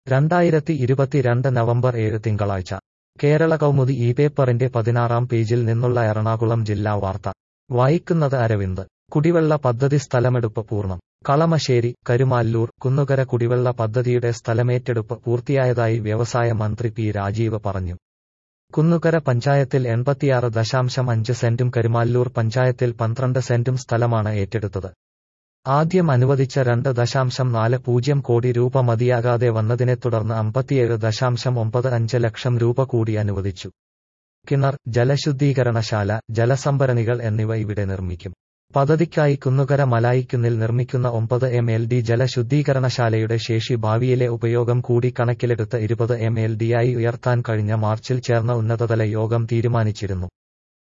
രണ്ടായിരത്തി ഇരുപത്തിരണ്ട് നവംബർ ഏഴ് തിങ്കളാഴ്ച കേരള കൗമുദി ഈ പേപ്പറിന്റെ പതിനാറാം പേജിൽ നിന്നുള്ള എറണാകുളം ജില്ലാ വാർത്ത വായിക്കുന്നത് അരവിന്ദ് കുടിവെള്ള പദ്ധതി സ്ഥലമെടുപ്പ് പൂർണ്ണം കളമശ്ശേരി കരുമാല്ലൂർ കുന്നുകര കുടിവെള്ള പദ്ധതിയുടെ സ്ഥലമേറ്റെടുപ്പ് പൂർത്തിയായതായി വ്യവസായ മന്ത്രി പി രാജീവ് പറഞ്ഞു കുന്നുകര പഞ്ചായത്തിൽ എൺപത്തിയാറ് ദശാംശം അഞ്ച് സെന്റും കരുമാല്ലൂർ പഞ്ചായത്തിൽ പന്ത്രണ്ട് സെന്റും സ്ഥലമാണ് ഏറ്റെടുത്തത് ആദ്യം അനുവദിച്ച രണ്ട് ദശാംശം നാല് പൂജ്യം കോടി രൂപ മതിയാകാതെ വന്നതിനെ തുടർന്ന് അമ്പത്തിയേഴ് ദശാംശം ഒമ്പത് അഞ്ച് ലക്ഷം രൂപ കൂടി അനുവദിച്ചു കിണർ ജലശുദ്ധീകരണശാല ജലസംഭരണികൾ എന്നിവ ഇവിടെ നിർമ്മിക്കും പദ്ധതിക്കായി കുന്നുകര മലായിക്കുന്നിൽ നിർമ്മിക്കുന്ന ഒമ്പത് എം എൽ ഡി ജലശുദ്ധീകരണശാലയുടെ ശേഷി ഭാവിയിലെ ഉപയോഗം കൂടി കണക്കിലെടുത്ത് ഇരുപത് എം എൽ ഡിയായി ഉയർത്താൻ കഴിഞ്ഞ മാർച്ചിൽ ചേർന്ന ഉന്നതതല യോഗം തീരുമാനിച്ചിരുന്നു